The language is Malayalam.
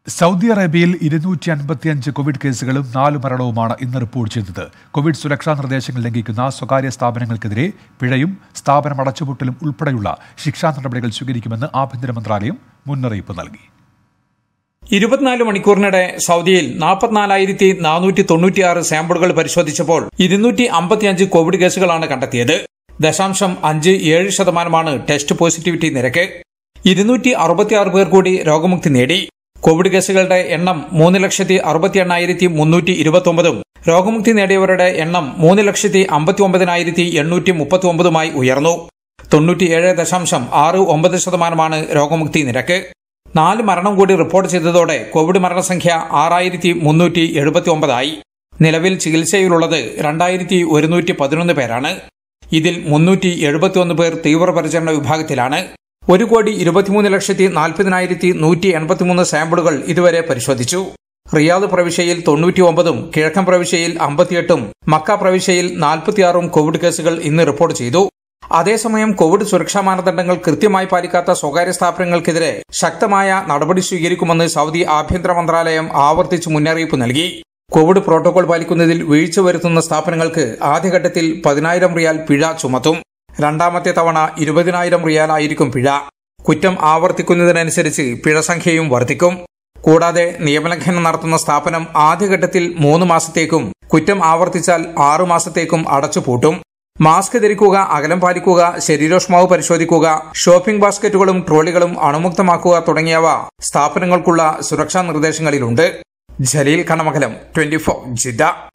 സൗദി അറേബ്യയിൽ ഇരുന്നൂറ്റി അൻപത്തിയഞ്ച് കോവിഡ് കേസുകളും നാല് മരണവുമാണ് ഇന്ന് റിപ്പോർട്ട് ചെയ്തത് കോവിഡ് സുരക്ഷാ നിർദ്ദേശങ്ങൾ ലംഘിക്കുന്ന സ്വകാര്യ സ്ഥാപനങ്ങൾക്കെതിരെ പിഴയും സ്ഥാപനം അടച്ചുപൂട്ടലും ഉൾപ്പെടെയുള്ള ശിക്ഷാ നടപടികൾ സ്വീകരിക്കുമെന്ന് ആഭ്യന്തര മന്ത്രാലയം മുന്നറിയിപ്പ് നൽകി ഇരുപത്തിനാല് മണിക്കൂറിനിടെ സൗദിയിൽ നാൽപ്പത്തിനാലായിരത്തി നാനൂറ്റി തൊണ്ണൂറ്റിയാറ് സാമ്പിളുകൾ പരിശോധിച്ചപ്പോൾ ഇരുന്നൂറ്റി അമ്പത്തിയഞ്ച് കോവിഡ് കേസുകളാണ് കണ്ടെത്തിയത് ദശാംശം അഞ്ച് ഏഴ് ശതമാനമാണ് ടെസ്റ്റ് പോസിറ്റിവിറ്റി നിരക്ക് ഇരുന്നൂറ്റി അറുപത്തിയാറ് പേർ കൂടി രോഗമുക്തി നേടി കോവിഡ് കേസുകളുടെ എണ്ണം മൂന്ന് ലക്ഷത്തി അറുപത്തി എണ്ണായിരത്തി മുന്നൂറ്റി ഇരുപത്തൊമ്പതും രോഗമുക്തി നേടിയവരുടെ എണ്ണം മൂന്ന് ലക്ഷത്തി അമ്പത്തി ഒമ്പതിനായിരത്തി എണ്ണൂറ്റി മുപ്പത്തി ഒമ്പതുമായി ഉയർന്നു തൊണ്ണൂറ്റിയേഴ് ദശാംശം ആറ് ഒമ്പത് ശതമാനമാണ് രോഗമുക്തി നിരക്ക് നാല് മരണം കൂടി റിപ്പോർട്ട് ചെയ്തതോടെ കോവിഡ് മരണസംഖ്യ ആറായിരത്തി മുന്നൂറ്റി എഴുപത്തി ഒമ്പതായി നിലവിൽ ചികിത്സയിലുള്ളത് രണ്ടായിരത്തി ഒരുന്നൂറ്റി പതിനൊന്ന് പേരാണ് ഇതിൽ മുന്നൂറ്റി എഴുപത്തിയൊന്ന് പേർ തീവ്രപരിചരണ വിഭാഗത്തിലാണ് ഒരു കോടി ഇരുപത്തിമൂന്ന് ലക്ഷത്തി നാൽപ്പതിനായിരത്തി നൂറ്റി എൺപത്തിമൂന്ന് സാമ്പിളുകൾ ഇതുവരെ പരിശോധിച്ചു റിയാദ് പ്രവിശ്യയിൽ തൊണ്ണൂറ്റി ഒമ്പതും കിഴക്കൻ പ്രവിശ്യയിൽ അമ്പത്തിയെട്ടും മക്ക പ്രവിശ്യയിൽ നാൽപ്പത്തിയാറും കോവിഡ് കേസുകൾ ഇന്ന് റിപ്പോർട്ട് ചെയ്തു അതേസമയം കോവിഡ് സുരക്ഷാ മാനദണ്ഡങ്ങൾ കൃത്യമായി പാലിക്കാത്ത സ്വകാര്യ സ്ഥാപനങ്ങൾക്കെതിരെ ശക്തമായ നടപടി സ്വീകരിക്കുമെന്ന് സൗദി ആഭ്യന്തര മന്ത്രാലയം ആവർത്തിച്ച് മുന്നറിയിപ്പ് നൽകി കോവിഡ് പ്രോട്ടോകോൾ പാലിക്കുന്നതിൽ വീഴ്ച വരുത്തുന്ന സ്ഥാപനങ്ങൾക്ക് ആദ്യഘട്ടത്തിൽ പതിനായിരം റിയാൽ പിഴ ചുമത്തും രണ്ടാമത്തെ തവണ ഇരുപതിനായിരം റിയാലായിരിക്കും പിഴ കുറ്റം ആവർത്തിക്കുന്നതിനനുസരിച്ച് പിഴ സംഖ്യയും വർദ്ധിക്കും കൂടാതെ നിയമലംഘനം നടത്തുന്ന സ്ഥാപനം ആദ്യഘട്ടത്തിൽ മൂന്ന് മാസത്തേക്കും കുറ്റം ആവർത്തിച്ചാൽ ആറു മാസത്തേക്കും അടച്ചുപൂട്ടും മാസ്ക് ധരിക്കുക അകലം പാലിക്കുക ശരീരോഷ്മാവ് പരിശോധിക്കുക ഷോപ്പിംഗ് ബാസ്ക്കറ്റുകളും ട്രോളികളും അണുമുക്തമാക്കുക തുടങ്ങിയവ സ്ഥാപനങ്ങൾക്കുള്ള സുരക്ഷാ നിർദ്ദേശങ്ങളിലുണ്ട് ജലീൽ കണമകലം ട്വന്റി ഫോർ ജിദ്ദ